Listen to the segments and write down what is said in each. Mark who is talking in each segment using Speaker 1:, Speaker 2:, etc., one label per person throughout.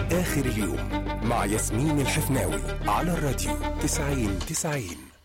Speaker 1: آخر اليوم مع ياسمين الحفناوي على الراديو 90 90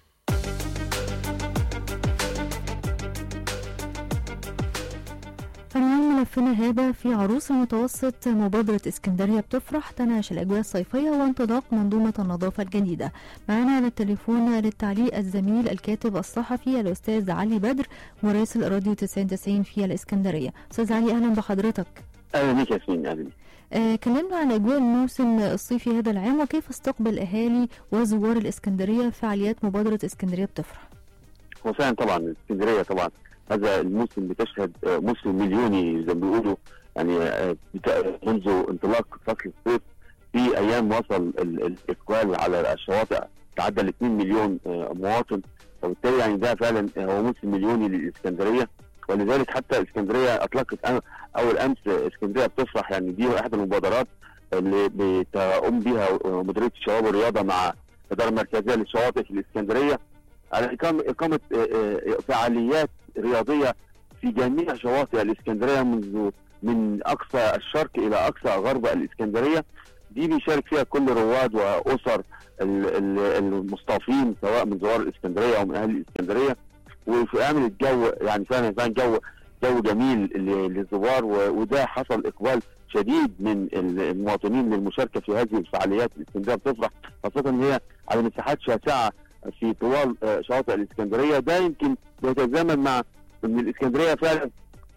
Speaker 2: عنوان ملفنا هذا في عروس المتوسط مبادرة اسكندرية بتفرح تنعش الأجواء الصيفية وانطلاق منظومة النظافة الجديدة معنا على التليفون للتعليق الزميل الكاتب الصحفي الأستاذ علي بدر مراسل راديو 90 في الإسكندرية أستاذ علي أهلا بحضرتك
Speaker 3: اهلا بك ياسمين اهلا بك
Speaker 2: آه كلمنا عن أجواء الموسم الصيفي هذا العام وكيف استقبل أهالي وزوار الإسكندرية فعاليات مبادرة اسكندرية بتفرح
Speaker 3: هو فعلا طبعا اسكندريه طبعا هذا الموسم بتشهد آه، موسم مليوني زي ما بيقولوا يعني آه، بتا- منذ انطلاق فصل الصيف في ايام وصل ال- الاقبال على الشواطئ تعدى ال 2 مليون آه، مواطن وبالتالي يعني ده فعلا هو موسم مليوني للاسكندريه ولذلك حتى اسكندريه اطلقت أم- اول امس اسكندريه بتفرح يعني دي احد المبادرات اللي بتقوم بها مديريه الشباب والرياضه مع الاداره المركزيه للشواطئ في الاسكندريه على إقامة إقامة آه، آه، فعاليات رياضية في جميع شواطئ الإسكندرية منذ من أقصى الشرق إلى أقصى غرب الإسكندرية دي بيشارك فيها كل رواد وأسر ال- ال- المصطافين سواء من زوار الإسكندرية أو من أهل الإسكندرية وفي عامل الجو يعني فعلا فعلا جو جو جميل ل- للزوار و- وده حصل إقبال شديد من ال- المواطنين للمشاركة في هذه الفعاليات الإسكندرية بتفرح خاصة إن هي على مساحات شاسعة في طوال آه، شواطئ الاسكندريه ده يمكن بيتزامن مع ان الاسكندريه فعلا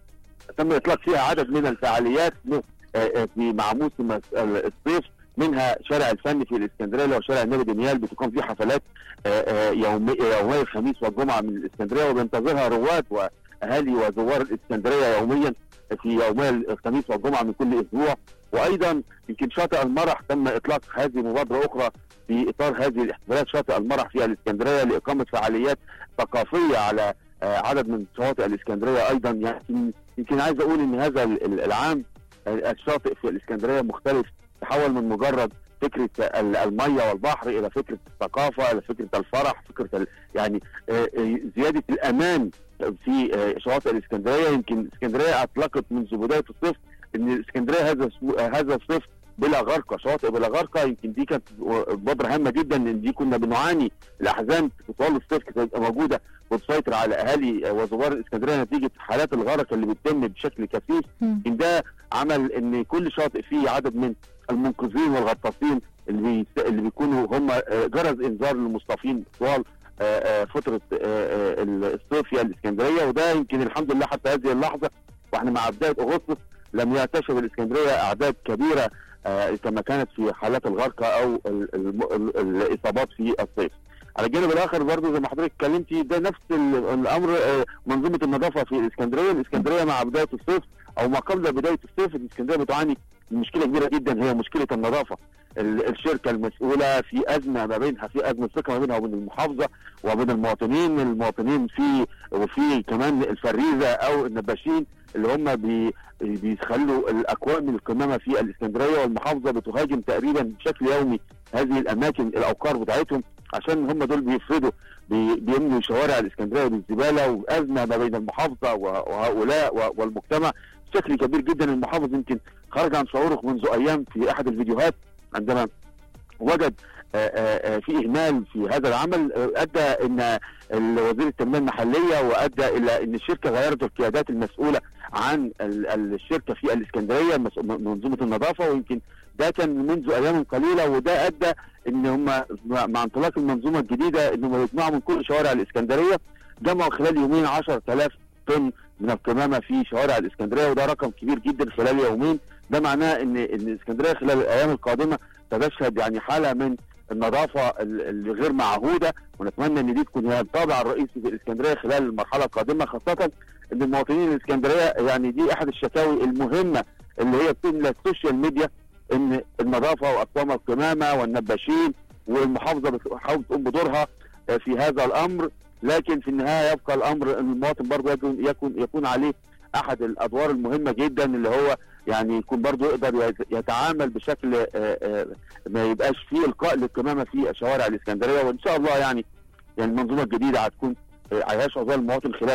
Speaker 3: تم اطلاق فيها عدد من الفعاليات م- آه، آه، في مع موسم الصيف منها شارع الفن في الاسكندريه اللي هو شارع النبي دانيال بتقام فيه حفلات آه، آه، يومي يومي الخميس والجمعه من الاسكندريه وبينتظرها رواد واهالي وزوار الاسكندريه يوميا في يومي الخميس والجمعه من كل اسبوع وايضا يمكن شاطئ المرح تم اطلاق هذه مبادره اخرى في اطار هذه الاحتفالات شاطئ المرح في الاسكندريه لاقامه فعاليات ثقافيه على آه، عدد من شواطئ الاسكندريه ايضا يعني يمكن- يمكن عايز اقول ان هذا ال- ال- العام آه، الشاطئ في الاسكندريه مختلف تحول من مجرد فكره ال- الميه والبحر الى فكره الثقافه الى فكره الفرح فكره ال- يعني آه، آه، زياده الامان في آه، شواطئ الاسكندريه يمكن الاسكندريه اطلقت منذ بدايه الصيف ان الاسكندريه هذا السو- آه، هذا الصيف بلا غرقه شواطئ بلا غرقه يمكن دي كانت مبادره هامه جدا ان دي كنا بنعاني الاحزان في طوال الصيف كانت تبقى موجوده وتسيطر على اهالي وزوار الاسكندريه نتيجه حالات الغرق اللي بتتم بشكل كثيف
Speaker 2: مم.
Speaker 3: يمكن ده عمل ان كل شاطئ فيه عدد من المنقذين والغطاسين اللي بي- اللي بيكونوا هم آه، جرس انذار للمصطافين طوال آه، آه، فتره آه، آه، الصيف في الاسكندريه وده يمكن الحمد لله حتى هذه اللحظه واحنا مع بدايه اغسطس لم ينتشر الاسكندريه اعداد كبيره آه، كما كانت في حالات الغرقى او ال- الم- ال- الاصابات في الصيف. على الجانب الاخر برضه زي ما حضرتك اتكلمتي ده نفس ال- الامر آه، منظومه النظافه في الاسكندريه، الاسكندريه مع بدايه الصيف او ما قبل بدايه الصيف الاسكندريه بتعاني من مشكله كبيره جدا هي مشكله النظافه. ال- الشركه المسؤوله في ازمه ما بينها في ازمه ثقه ما بينها وبين المحافظه وبين المواطنين، المواطنين في وفي كمان الفريزه او النباشين اللي هم بي بيخلوا الاكوام من القمامه في الاسكندريه والمحافظه بتهاجم تقريبا بشكل يومي هذه الاماكن الاوقار بتاعتهم عشان هم دول بيفرضوا بي- بيملوا شوارع الاسكندريه بالزباله وازمه ما بين المحافظه و- وهؤلاء و- والمجتمع بشكل كبير جدا المحافظ يمكن خرج عن شعوره منذ ايام في احد الفيديوهات عندما وجد آه، آه، آه، في اهمال في هذا العمل آه، ادى ان وزير التنميه المحليه وادى الى ان الشركه غيرت القيادات المسؤوله عن ال- ال- الشركه في الاسكندريه مس- منظومه النظافه ويمكن ده كان منذ ايام قليله وده ادى ان هم مع مع انطلاق المنظومه الجديده انهم يجمعوا من كل شوارع الاسكندريه جمعوا خلال يومين 10000 طن من القمامه في شوارع الاسكندريه وده رقم كبير جدا خلال يومين ده معناه ان ان الاسكندريه خلال الايام القادمه ستشهد يعني حاله من النظافه ال- الغير معهوده ونتمنى ان دي تكون هي الطابع الرئيسي في الاسكندريه خلال المرحله القادمه خاصه ان المواطنين الاسكندريه يعني دي احد الشكاوي المهمه اللي هي بتملى السوشيال ميديا ان النظافه واقسام القمامه والنباشين والمحافظه بتحاول تقوم بدورها آه، في هذا الامر لكن في النهايه يبقى الامر ان المواطن برضه يكون يكون يكون عليه احد الادوار المهمه جدا اللي هو يعني يكون برضه يقدر يت- يتعامل بشكل آه، آه، ما يبقاش فيه القاء للقمامه في شوارع الاسكندريه وان شاء الله يعني يعني المنظومه الجديده هتكون آه، هيعيش اوضاع المواطن خلال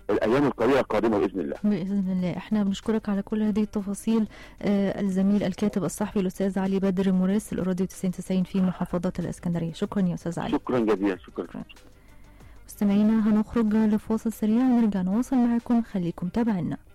Speaker 3: الايام القليله القادمه باذن الله
Speaker 2: باذن الله احنا بنشكرك على كل هذه التفاصيل آه الزميل الكاتب الصحفي الاستاذ علي بدر مراسل راديو 99 في محافظه الاسكندريه شكرا يا استاذ علي
Speaker 3: شكرا جزيلا شكرا
Speaker 2: مستمعينا هنخرج لفاصل سريع ونرجع نواصل معكم خليكم تابعينا